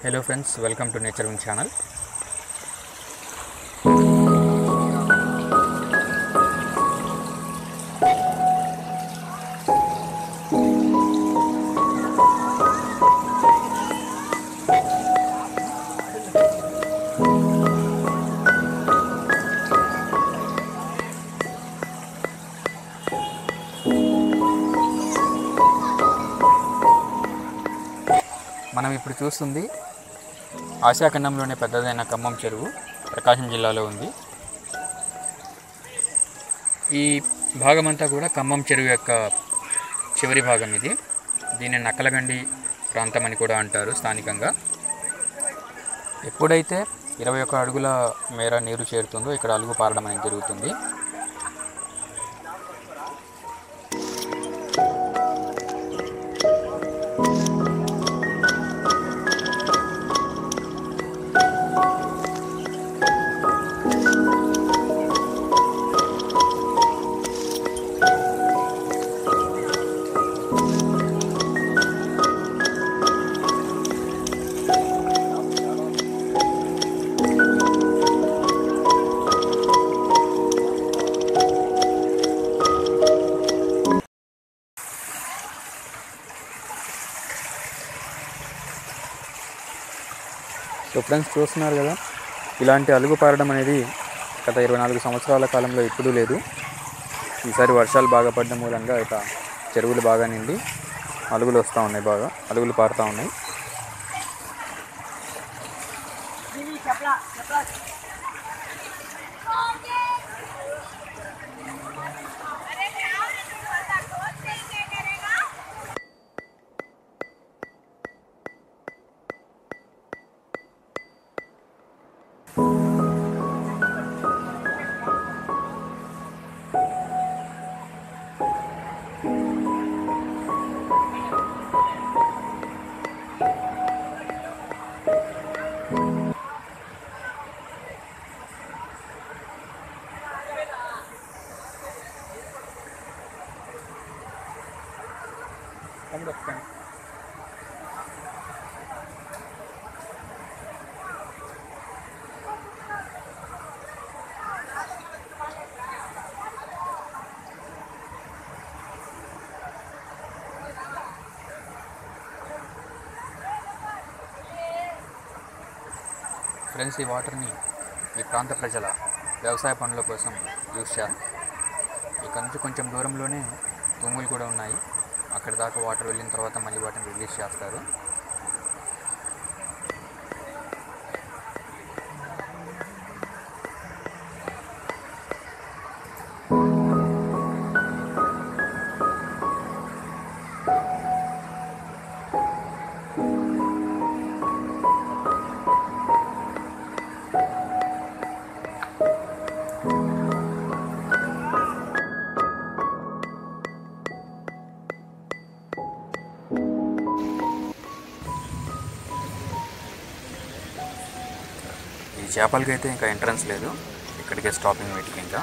hello friends welcome to nature win channel మనం ఇప్పుడు చూస్తుంది ఆసియాఖండంలోనే పెద్దదైన ఖమ్మం చెరువు ప్రకాశం జిల్లాలో ఉంది ఈ భాగమంతా కూడా ఖమ్మం చెరువు యొక్క చివరి భాగం ఇది దీన్ని నక్కలగండి ప్రాంతం అని కూడా అంటారు స్థానికంగా ఎప్పుడైతే ఇరవై ఒక్క అడుగుల మేర నీరు చేరుతుందో ఇక్కడ అలుగు పారడం అనేది జరుగుతుంది సో ఫ్రెండ్స్ చూస్తున్నారు కదా ఇలాంటి అలుగు పారడం అనేది గత ఇరవై నాలుగు సంవత్సరాల కాలంలో ఎప్పుడూ లేదు ఈసారి వర్షాలు బాగా పడడం మూలంగా ఇక చెరువులు బాగా నిండి అలుగులు వస్తూ ఉన్నాయి బాగా అలుగులు పారుతూ ఉన్నాయి ఫ్రెండ్స్ ఈ వాటర్ని ఈ ప్రాంత ప్రజల వ్యవసాయ పనుల కోసం యూస్ చేయాలి ఇక్కడ నుంచి కొంచెం దూరంలోనే తూములు కూడా ఉన్నాయి అక్కడ దాకా వాటర్ వెళ్ళిన తర్వాత మళ్ళీ వాటిని రిలీజ్ చేస్తారు ఈ చేపలకి అయితే ఇంకా ఎంట్రన్స్ లేదు ఇక్కడికే స్టాపింగ్ వీటికి ఇంకా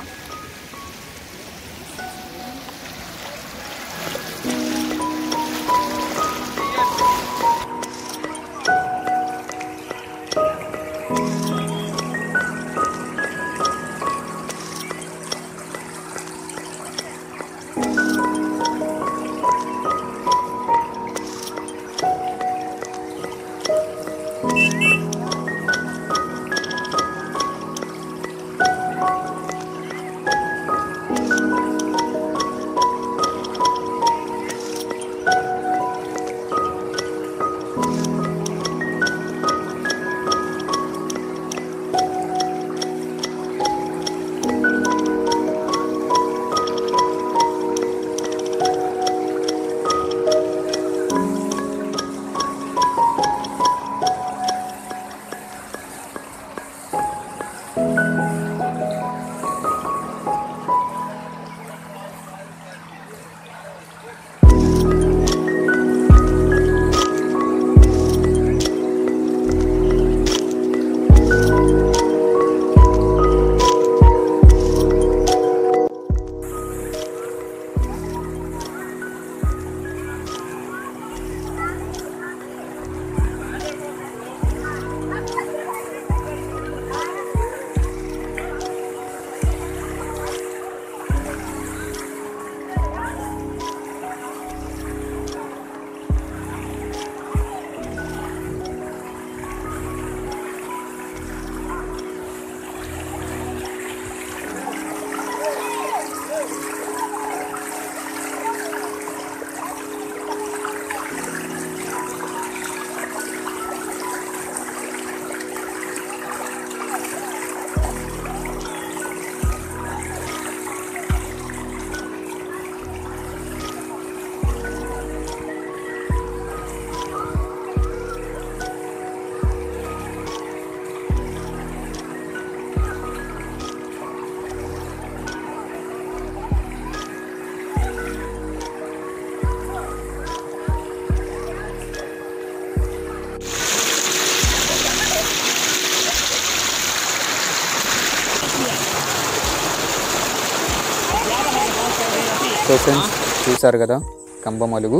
సో ఫ్రెండ్స్ చూసారు కదా కంబం అలుగు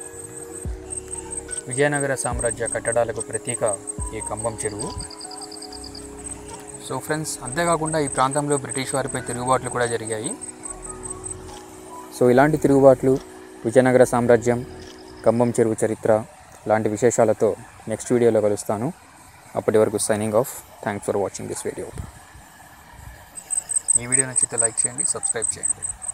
విజయనగర సామ్రాజ్య కట్టడాలకు ప్రతీక ఈ కంబం చెరువు సో ఫ్రెండ్స్ అంతేకాకుండా ఈ ప్రాంతంలో బ్రిటిష్ వారిపై తిరుగుబాట్లు కూడా జరిగాయి సో ఇలాంటి తిరుగుబాట్లు విజయనగర సామ్రాజ్యం కంబం చెరువు చరిత్ర లాంటి విశేషాలతో నెక్స్ట్ వీడియోలో కలుస్తాను అప్పటి వరకు signing off thanks for watching this video ఈ వీడియో నచ్చితే లైక్ చేయండి సబ్స్క్రైబ్ చేయండి